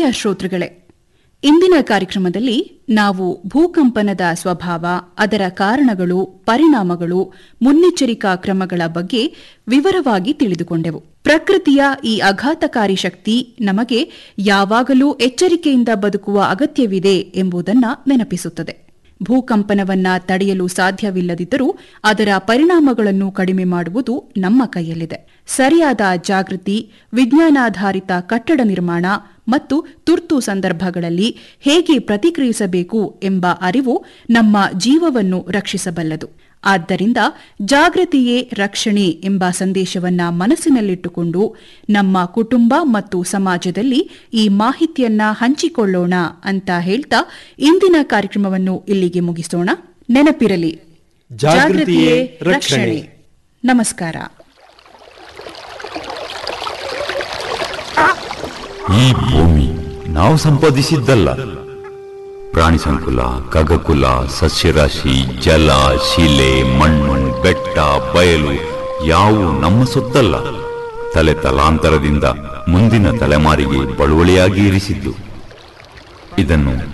ಶ್ರೋತೃಗಳೇ ಇಂದಿನ ಕಾರ್ಯಕ್ರಮದಲ್ಲಿ ನಾವು ಭೂಕಂಪನದ ಸ್ವಭಾವ ಅದರ ಕಾರಣಗಳು ಪರಿಣಾಮಗಳು ಮುನ್ನೆಚ್ಚರಿಕಾ ಕ್ರಮಗಳ ಬಗ್ಗೆ ವಿವರವಾಗಿ ತಿಳಿದುಕೊಂಡೆವು ಪ್ರಕೃತಿಯ ಈ ಆಘಾತಕಾರಿ ಶಕ್ತಿ ನಮಗೆ ಯಾವಾಗಲೂ ಎಚ್ಚರಿಕೆಯಿಂದ ಬದುಕುವ ಅಗತ್ಯವಿದೆ ಎಂಬುದನ್ನು ನೆನಪಿಸುತ್ತದೆ ಭೂಕಂಪನವನ್ನ ತಡೆಯಲು ಸಾಧ್ಯವಿಲ್ಲದಿದ್ದರೂ ಅದರ ಪರಿಣಾಮಗಳನ್ನು ಕಡಿಮೆ ಮಾಡುವುದು ನಮ್ಮ ಕೈಯಲ್ಲಿದೆ ಸರಿಯಾದ ಜಾಗೃತಿ ವಿಜ್ಞಾನಾಧಾರಿತ ಕಟ್ಟಡ ನಿರ್ಮಾಣ ಮತ್ತು ತುರ್ತು ಸಂದರ್ಭಗಳಲ್ಲಿ ಹೇಗೆ ಪ್ರತಿಕ್ರಿಯಿಸಬೇಕು ಎಂಬ ಅರಿವು ನಮ್ಮ ಜೀವವನ್ನು ರಕ್ಷಿಸಬಲ್ಲದು ಆದ್ದರಿಂದ ಜಾಗೃತಿಯೇ ರಕ್ಷಣೆ ಎಂಬ ಸಂದೇಶವನ್ನ ಮನಸ್ಸಿನಲ್ಲಿಟ್ಟುಕೊಂಡು ನಮ್ಮ ಕುಟುಂಬ ಮತ್ತು ಸಮಾಜದಲ್ಲಿ ಈ ಮಾಹಿತಿಯನ್ನ ಹಂಚಿಕೊಳ್ಳೋಣ ಅಂತ ಹೇಳ್ತಾ ಇಂದಿನ ಕಾರ್ಯಕ್ರಮವನ್ನು ಇಲ್ಲಿಗೆ ಮುಗಿಸೋಣ ನೆನಪಿರಲಿ ಜಾಗೃತಿಯೇ ರಕ್ಷಣೆ. ನಮಸ್ಕಾರ ಈ ಭೂಮಿ ನಾವು ಸಂಪಾದಿಸಿದ್ದಲ್ಲ ಪ್ರಾಣಿ ಸಂಕುಲ ಖಗಕುಲ ಸಸ್ಯರಾಶಿ ಜಲ ಶಿಲೆ ಮಣ್ಣು ಬೆಟ್ಟ ಬಯಲು ಯಾವು ನಮ್ಮ ಸೊತ್ತಲ್ಲ ತಲೆ ತಲಾಂತರದಿಂದ ಮುಂದಿನ ತಲೆಮಾರಿಗೆ ಬಳುವಳಿಯಾಗಿ ಇರಿಸಿದ್ದು ಇದನ್ನು